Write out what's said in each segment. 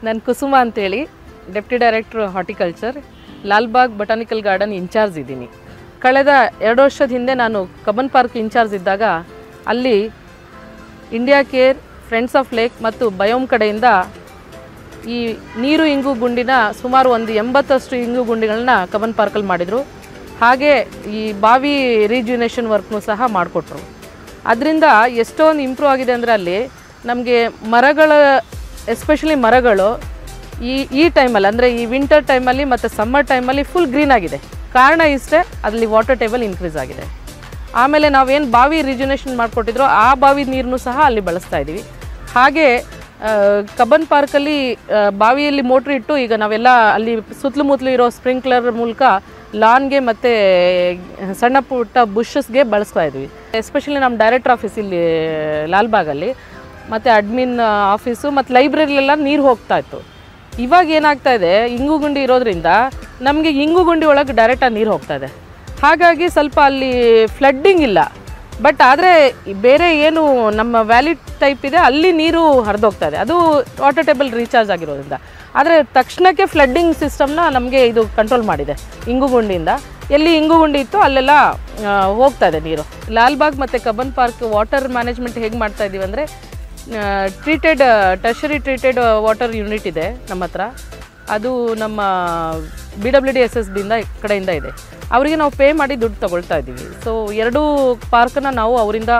ನಾನು ಕುಸುಮ ಅಂತೇಳಿ deputy director horticulture Lalbagh botanical garden incharge ಇದ್ದೀನಿ ಕಳೆದ ಎರಡು ವರ್ಷದ ಹಿಂದೆ ನಾನು ಕಬ್ಬನ್ ಪಾರ್ಕ್ ಇನ್ಚಾರ್ಜ್ ಇದ್ದಾಗ ಅಲ್ಲಿ India care friends of lake ಮತ್ತು ಬಯೋಮ್ ಕಡೆಯಿಂದ ಈ ನೀರು ಇಂಗು ಗುಂಡಿನ ಸುಮಾರು ಒಂದು ಎಂಬತ್ತಷ್ಟು ಇಂಗು ಗುಂಡಿಗಳನ್ನ ಕಬ್ಬನ್ ಪಾರ್ಕಲ್ಲಿ ಮಾಡಿದರು ಹಾಗೆ ಈ ಬಾವಿ ರೀಜ್ಯುನೇಷನ್ ವರ್ಕ್ನು ಸಹ ಮಾಡಿಕೊಟ್ರು ಅದರಿಂದ ಎಷ್ಟೊಂದು ಇಂಪ್ರೂವ್ ಆಗಿದೆ ಅಂದರೆ ಅಲ್ಲಿ ನಮಗೆ ಮರಗಳ ಎಸ್ಪೆಷಲಿ ಮರಗಳು ಈ ಈ ಟೈಮಲ್ಲಿ ಅಂದರೆ ಈ ವಿಂಟರ್ ಟೈಮಲ್ಲಿ ಮತ್ತು ಸಮ್ಮರ್ ಟೈಮಲ್ಲಿ ಫುಲ್ ಗ್ರೀನ್ ಆಗಿದೆ ಕಾರಣ ಇಷ್ಟೇ ಅಲ್ಲಿ ವಾಟರ್ ಟೇಬಲ್ ಇನ್ಕ್ರೀಸ್ ಆಗಿದೆ ಆಮೇಲೆ ನಾವೇನು ಬಾವಿ ರಿಜುನೇಷನ್ ಮಾಡಿಕೊಟ್ಟಿದ್ರೋ ಆ ಬಾವಿ ನೀರನ್ನು ಸಹ ಅಲ್ಲಿ ಬಳಸ್ತಾ ಇದ್ದೀವಿ ಹಾಗೆ ಆ, ಕಬ್ಬನ್ ಪಾರ್ಕಲ್ಲಿ ಆ, ಬಾವಿಯಲ್ಲಿ ಮೋಟ್ರ್ ಇಟ್ಟು ಈಗ ನಾವೆಲ್ಲ ಅಲ್ಲಿ ಸುತ್ತಲೂ ಮುತ್ತಲು ಇರೋ ಸ್ಪ್ರಿಂಕ್ಲರ್ ಮೂಲಕ ಲಾನ್ಗೆ ಮತ್ತು ಸಣ್ಣ ಪುಟ್ಟ ಬುಷಸ್ಗೆ ಬಳಸ್ತಾ ಇದ್ವಿ ಎಸ್ಪೆಷಲಿ ನಮ್ಮ ಡೈರೆಕ್ಟರ್ ಆಫೀಸ್ ಇಲ್ಲಿ ಲಾಲ್ಬಾಗಲ್ಲಿ ಮತ್ತು ಅಡ್ಮಿನ್ ಆಫೀಸು ಮತ್ತು ಲೈಬ್ರರಿಲೆಲ್ಲ ನೀರು ಹೋಗ್ತಾ ಇತ್ತು ಇವಾಗ ಏನಾಗ್ತಾ ಇದೆ ಇಂಗು ಗುಂಡಿ ಇರೋದ್ರಿಂದ ನಮಗೆ ಇಂಗು ಗುಂಡಿ ಒಳಗೆ ಡೈರೆಕ್ಟಾಗಿ ನೀರು ಹೋಗ್ತಾ ಇದೆ ಹಾಗಾಗಿ ಸ್ವಲ್ಪ ಅಲ್ಲಿ ಫ್ಲಡ್ಡಿಂಗ್ ಇಲ್ಲ ಬಟ್ ಆದರೆ ಬೇರೆ ಏನು ನಮ್ಮ ವ್ಯಾಲಿ ಟೈಪ್ ಇದೆ ಅಲ್ಲಿ ನೀರು ಹರಿದೋಗ್ತಾ ಇದೆ ಅದು ವಾಟರ್ ಟೇಬಲ್ ರೀಚಾರ್ಜ್ ಆಗಿರೋದ್ರಿಂದ ಆದರೆ ತಕ್ಷಣಕ್ಕೆ ಫ್ಲಡ್ಡಿಂಗ್ ಸಿಸ್ಟಮ್ನ ನಮಗೆ ಇದು ಕಂಟ್ರೋಲ್ ಮಾಡಿದೆ ಇಂಗುಗುಂಡಿಯಿಂದ ಎಲ್ಲಿ ಇಂಗುಗುಂಡಿ ಇತ್ತು ಅಲ್ಲೆಲ್ಲ ಆ, ಹೋಗ್ತಾ ಇದೆ ನೀರು ಲಾಲ್ಬಾಗ್ ಮತ್ತು ಕಬ್ಬನ್ ಪಾರ್ಕ್ ವಾಟರ್ ಮ್ಯಾನೇಜ್ಮೆಂಟ್ ಹೇಗೆ ಮಾಡ್ತಾ ಇದ್ದೀವಿ ಅಂದರೆ treated tertiary treated water unit ಇದೆ ನಮ್ಮ ಹತ್ರ ಅದು ನಮ್ಮ B W D S S ಬಿಂದ ಕಡೆಯಿಂದ ಇದೆ ಅವರಿಗೆ ನಾವು ಪೇ ಮಾಡಿ ದುಡ್ಡು ತಗೊಳ್ತಾ ಇದ್ದೀವಿ ಸೊ ಎರಡೂ ಪಾರ್ಕನ್ನ ನಾವು ಅವರಿಂದ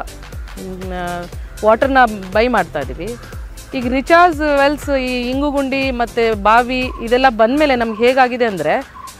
ವಾಟರ್ನ ಬೈ ಮಾಡ್ತಾ ಇದ್ದೀವಿ ಈಗ ರಿಚಾರ್ಜ್ ವೆಲ್ಸ್ ಈ ಇಂಗುಗುಂಡಿ ಮತ್ತು ಬಾವಿ ಇದೆಲ್ಲ ಬಂದಮೇಲೆ ನಮ್ಗೆ ಹೇಗಾಗಿದೆ ಅಂದರೆ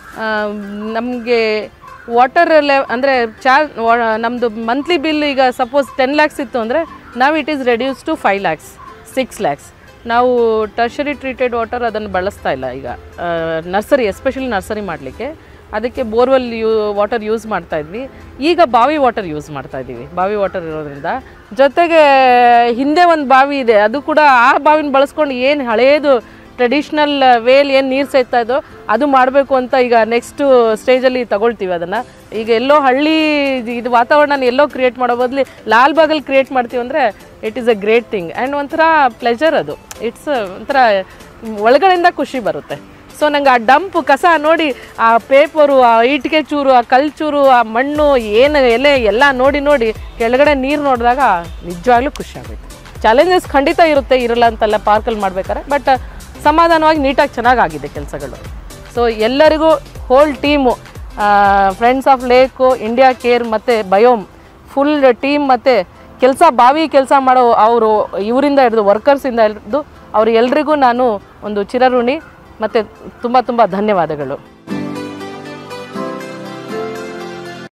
ನಮಗೆ ವಾಟರ್ ಲೆ ಅಂದರೆ ಚಾರ್ಜ್ ನಮ್ಮದು ಮಂತ್ಲಿ ಬಿಲ್ ಈಗ ಸಪೋಸ್ ಟೆನ್ ಲ್ಯಾಕ್ಸ್ ಇತ್ತು ಅಂದರೆ ನಾವು it is reduce to five lakhs six lakhs ನಾವು ಟರ್ಷರಿ ಟ್ರೀಟೆಡ್ ವಾಟರ್ ಅದನ್ನು ಬಳಸ್ತಾ ಇಲ್ಲ ಈಗ ನರ್ಸರಿ ಎಸ್ಪೆಷಲಿ ನರ್ಸರಿ ಮಾಡಲಿಕ್ಕೆ ಅದಕ್ಕೆ ಬೋರ್ವೆಲ್ ಯೂ ವಾಟರ್ ಯೂಸ್ ಮಾಡ್ತಾ ಇದ್ವಿ ಈಗ ಬಾವಿ ವಾಟರ್ ಯೂಸ್ ಮಾಡ್ತಾ ಇದ್ದೀವಿ ಬಾವಿ ವಾಟರ್ ಇರೋದ್ರಿಂದ ಜೊತೆಗೆ ಹಿಂದೆ ಒಂದು ಬಾವಿ ಇದೆ ಅದು ಕೂಡ ಆ ಬಾವಿನ ಬಳಸ್ಕೊಂಡು ಏನು ಹಳೇದು ಟ್ರೆಡಿಷ್ನಲ್ ವೇಲ್ ಏನು ನೀರು ಸೇರ್ತಾ ಇದ್ದೋ ಅದು ಮಾಡಬೇಕು ಅಂತ ಈಗ ನೆಕ್ಸ್ಟು ಸ್ಟೇಜಲ್ಲಿ ತಗೊಳ್ತೀವಿ ಅದನ್ನು ಈಗ ಎಲ್ಲೋ ಹಳ್ಳಿ ಇದು- ಇದು ವಾತಾವರಣ ಎಲ್ಲೋ ಕ್ರಿಯೇಟ್ ಮಾಡೋ ಬದಲು ಲಾಲ್ಬಾಗಲ್ಲಿ ಕ್ರಿಯೇಟ್ ಮಾಡ್ತೀವಿ ಅಂದರೆ it is a great thing and ಒಂಥರ ಪ್ಲೆಜರ್ ಅದು ಇಟ್ಸ್ ಒಂಥರ ಒಳಗಡೆಯಿಂದ ಖುಷಿ ಬರುತ್ತೆ ಸೊ ನಂಗೆ ಆ ಡಂಪ್ ಕಸ ನೋಡಿ ಆ ಪೇಪರು ಆ ಇಟ್ಟಿಗೆ ಚೂರು ಆ ಕಲ್ಲು ಚೂರು ಆ ಮಣ್ಣು ಏನು ಎಲೆ ಎಲ್ಲ ನೋಡಿ ನೋಡಿ ಕೆಳಗಡೆ ನೀರು ನೋಡಿದಾಗ ನಿಜವಾಗ್ಲೂ ಖುಷಿ ಆಗುತ್ತೆ ಚಾಲೆಂಜಸ್ ಖಂಡಿತ ಇರುತ್ತೆ ಇರಲ್ಲ ಅಂತಲ್ಲ ಪಾರ್ಕಲ್ಲಿ ಮಾಡ್ಬೇಕಾದ್ರೆ ಬಟ್ ಸಮಾಧಾನವಾಗಿ ನೀಟಾಗಿ ಚೆನ್ನಾಗಾಗಿದೆ ಕೆಲಸಗಳು ಸೊ ಎಲ್ಲರಿಗೂ whole team friends of lake India care ಮತ್ತು ಬಯೋಮ್ ಫುಲ್ ಟೀಮ್ ಮತ್ತು ಕೆಲಸ ಬಾವಿ ಕೆಲಸ ಮಾಡೋ ಅವರು ಇವರಿಂದ ಹಿಡಿದು ವರ್ಕರ್ಸಿಂದ ಹಿಡಿದು ಅವ್ರು ಎಲ್ರಿಗೂ ನಾನು ಒಂದು ಚಿರಋಣಿ ಮತ್ತು ತುಂಬ ತುಂಬ ಧನ್ಯವಾದಗಳು